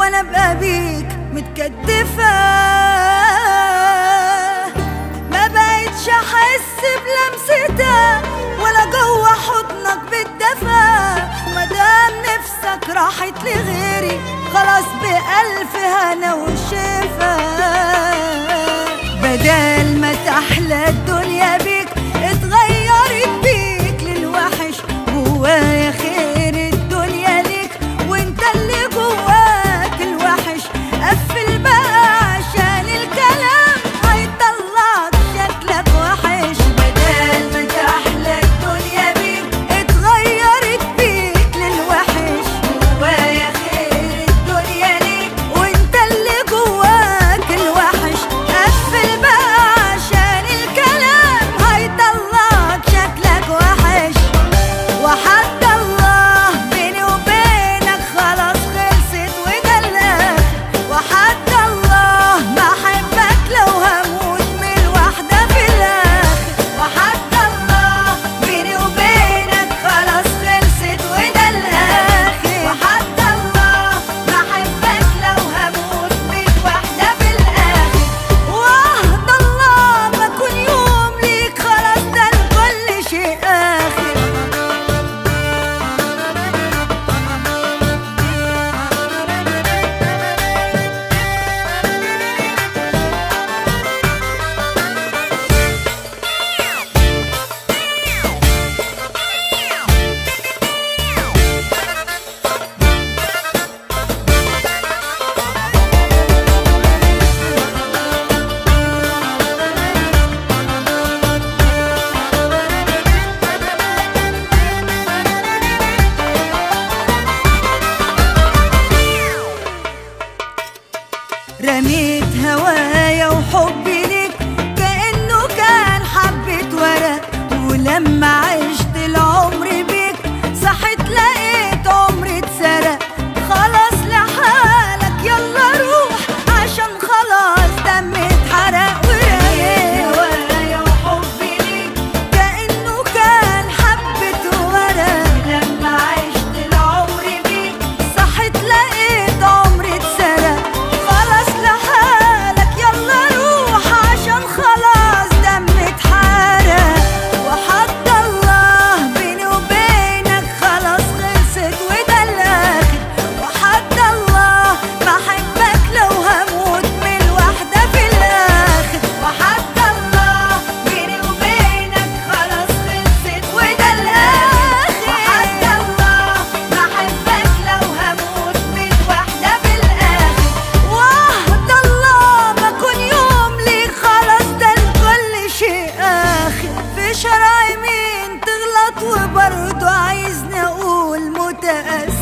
وانا ابقى بيك متكتفة ما بقتش احس بلمستها ولا جوه حضنك بالدفا مادام نفسك راحت لغيري خلاص بألف هنا وشفا بدل ما تحلى الدنيا بيك اتغيرت بيك للوحش جوايا خير الدنيا ليك وانت اللي جواك الوحش قفل بقى عشان الكلام هيطلعك شكلك وحش بدل ما تحلى الدنيا بيك اتغيرت بيك للوحش جوايا خير الدنيا ليك وانت اللي جواك الوحش قفل بقى عشان الكلام هيطلعك شكلك وحش وحتى الله بيني وبينك خلاص خلصت وده الاخر وحتى الله ما احبك لو هموت من الوحدة في الاخر وحتى الله بيني وبينك خلاص خلصت وده الاخر وحتى الله ما احبك لو هموت من الوحدة في الاخر وعهد الله ما كل يوم ليك خلاص ده لكل شيء اخر رميت هوايا وحبي ليك كأنه كان حبة ورق ولما عشت العمر بيك صحيت لقيت عمري اتسرق خلاص لحالك يلا روح عشان خلاص دمي اتحرق ورميت هوايا وحبي ليك كأنه كان حبة ورق لما عشت العمر بيك صحيت لقيت عمري اتسرق خلاص لحالك يلا روح عشان خلاص دمي اتحرق وحتى الله بيني وبينك خلاص خلصت وده الاخر وحتى الله ما احبك لو هموت من الوحدة في الاخر وحتى الله بيني وبينك خلاص خلصت وده الاخر وحتى الله ما احبك لو هموت من الوحدة في الاخر وعهد الله ما كل يوم ليك خلاص ده لكل شيء اخر في شرايع مين تغلط وبرضه عايزني اقول متأسف